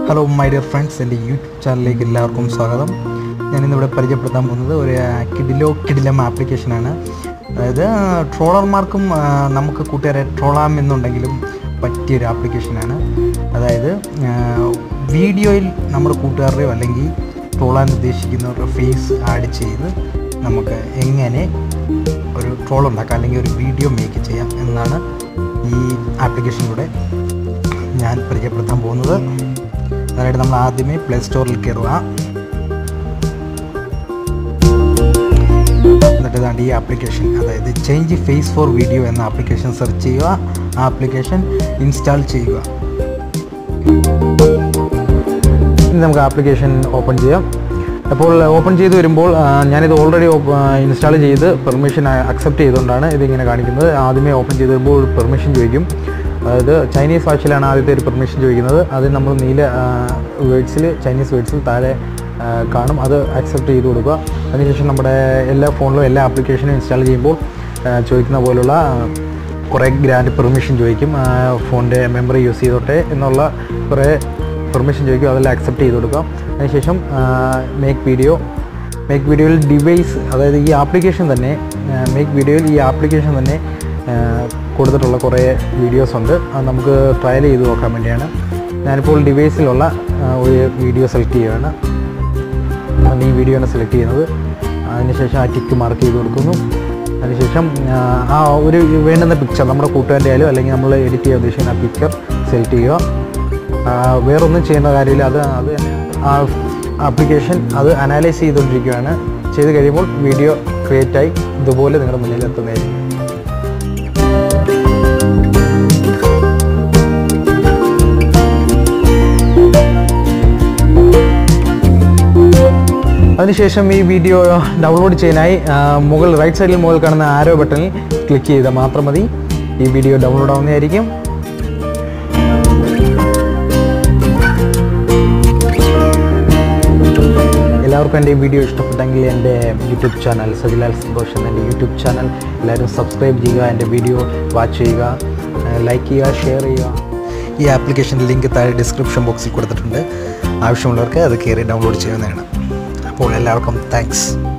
hello my dear friends എൻ്റെ YouTube ചാനലിലേക്ക് എല്ലാവർക്കും സ്വാഗതം ഞാനിന്നിവിടെ പരിചയപ്പെടുത്താൻ പോകുന്നത് ഒരു കിഡിലോ കിഡിലം ആപ്ലിക്കേഷനാണ് അതായത് ട്രോളർമാർക്കും ആ, നമുക്ക് കൂട്ടുകാരെ ട്രോളാം എന്നുണ്ടെങ്കിലും പറ്റിയൊരു ആപ്ലിക്കേഷനാണ് അതായത് ആ, വീഡിയോയിൽ നമ്മുടെ കൂട്ടുകാരുടെയോ അല്ലെങ്കിൽ ട്രോളാൻ ഉദ്ദേശിക്കുന്നവരുടെ ഫേസ് ആഡ് ചെയ്ത് നമുക്ക് എങ്ങനെ ഒരു ട്രോൾ ഉണ്ടാക്കാം അല്ലെങ്കിൽ ഒരു വീഡിയോ മേക്ക് ചെയ്യാം എന്നാണ് ഈ ആപ്ലിക്കേഷനിലൂടെ ഞാൻ പരിചയപ്പെടുത്താൻ പോകുന്നത് അതായത് നമ്മൾ ആദ്യമേ പ്ലേ സ്റ്റോറിൽ കയറുക എന്നിട്ട് ഇതാണ്ട് ഈ ആപ്ലിക്കേഷൻ അതായത് ചേഞ്ച് ഫേസ് ഫോർ വീഡിയോ എന്ന ആപ്ലിക്കേഷൻ സെർച്ച് ചെയ്യുക ആ ആപ്ലിക്കേഷൻ ഇൻസ്റ്റാൾ ചെയ്യുക ഇനി നമുക്ക് ആപ്ലിക്കേഷൻ ഓപ്പൺ ചെയ്യാം അപ്പോൾ ഓപ്പൺ ചെയ്ത് വരുമ്പോൾ ആ, ഞാനിത് ഓൾറെഡി ഇൻസ്റ്റാൾ ചെയ്ത് പെർമിഷൻ അക്സെപ്റ്റ് ചെയ്തുകൊണ്ടാണ് ഇതിങ്ങനെ കാണിക്കുന്നത് ആദ്യമേ ഓപ്പൺ ചെയ്ത് വരുമ്പോൾ പെർമിഷൻ ചോദിക്കും അതായത് ചൈനീസ് ഭാഷയിലാണ് ആദ്യത്തെ ഒരു പെർമിഷൻ ചോദിക്കുന്നത് അത് നമ്മൾ നീല വേർഡ്സിൽ ചൈനീസ് വേർഡ്സിൽ താഴെ ആ, കാണും അത് അക്സെപ്റ്റ് ചെയ്ത് കൊടുക്കുക അതിനുശേഷം നമ്മുടെ എല്ലാ ഫോണിലും എല്ലാ ആപ്ലിക്കേഷനും ഇൻസ്റ്റാൾ ചെയ്യുമ്പോൾ ആ, ചോദിക്കുന്ന പോലുള്ള ആ, കുറേ ഗ്രാൻഡ് പെർമിഷൻ ചോദിക്കും ഫോണിൻ്റെ മെമ്മറി യൂസ് ചെയ്തോട്ടെ എന്നുള്ള കുറേ പെർമിഷൻ ചോദിക്കും അതെല്ലാം അക്സെപ്റ്റ് ചെയ്ത് കൊടുക്കാം അതിനുശേഷം മേക്ക് വീഡിയോ മേക്ക് വീഡിയോയിൽ ഡിവൈസ് അതായത് ഈ ആപ്ലിക്കേഷൻ തന്നെ മേക്ക് വീഡിയോയിൽ ഈ ആപ്ലിക്കേഷൻ തന്നെ ആ, കൊടുത്തിട്ടുള്ള കുറേ വീഡിയോസ് ഉണ്ട് അത് നമുക്ക് ട്രയൽ ചെയ്ത് നോക്കാൻ വേണ്ടിയാണ് ഞാനിപ്പോൾ ഡിവൈസിലുള്ള ആ, ഒരു വീഡിയോ സെലക്ട് ചെയ്യുകയാണ് ആണ് ഈ വീഡിയോ ആണ് സെലക്ട് ചെയ്യുന്നത് അതിനുശേഷം ആ ടിക്ക് മാർക്ക് ചെയ്ത് കൊടുക്കുന്നു അതിനുശേഷം ആ, ആ ഒരു വേണ്ടുന്ന പിക്ചർ നമ്മുടെ കൂട്ടുകാരുടെ ആയാലും അല്ലെങ്കിൽ നമ്മൾ എഡിറ്റ് ചെയ്യാൻ ഉദ്ദേശിക്കുന്ന ആ പിക്ചർ സെലക്ട് ചെയ്യുക ആ, വേറൊന്നും ചെയ്യേണ്ട കാര്യമില്ല അത് അത് തന്നെ ആ ആപ്ലിക്കേഷൻ അത് അനാലൈസ് ചെയ്തുകൊണ്ടിരിക്കുകയാണ് ചെയ്ത് കഴിയുമ്പോൾ വീഡിയോ ക്രിയേറ്റായി ഇതുപോലെ നിങ്ങളുടെ മുന്നിൽ എത്തുന്നതായിരിക്കും അതിനുശേഷം ഈ വീഡിയോ ഡൗൺലോഡ് ചെയ്യാനായി ആ, മുകൾ റൈറ്റ് സൈഡിൽ മുകളിൽ കാണുന്ന ആരോ ബട്ടണിൽ ക്ലിക്ക് ചെയ്താൽ മാത്രം മതി ഈ വീഡിയോ ഡൗൺലോഡ് ആവുന്നതായിരിക്കും എല്ലാവർക്കും എൻ്റെ ഈ വീഡിയോ ഇഷ്ടപ്പെട്ടെങ്കിൽ എൻ്റെ യൂട്യൂബ് ചാനൽ സജിലാൽ സന്തോഷ് എന്ന എൻ്റെ യൂട്യൂബ് ചാനൽ എല്ലാവരും സബ്സ്ക്രൈബ് ചെയ്യുക എൻ്റെ വീഡിയോ വാച്ച് ചെയ്യുക ലൈക്ക് ചെയ്യുക ഷെയർ ചെയ്യുക ഈ ആപ്ലിക്കേഷൻ്റെ ലിങ്ക് താഴെ ഡിസ്ക്രിപ്ഷൻ ബോക്സിൽ കൊടുത്തിട്ടുണ്ട് ആവശ്യമുള്ളവർക്ക് അത് കയറി ഡൗൺലോഡ് ചെയ്യുന്നതാണ് അപ്പോൾ എല്ലാവർക്കും താങ്ക്സ്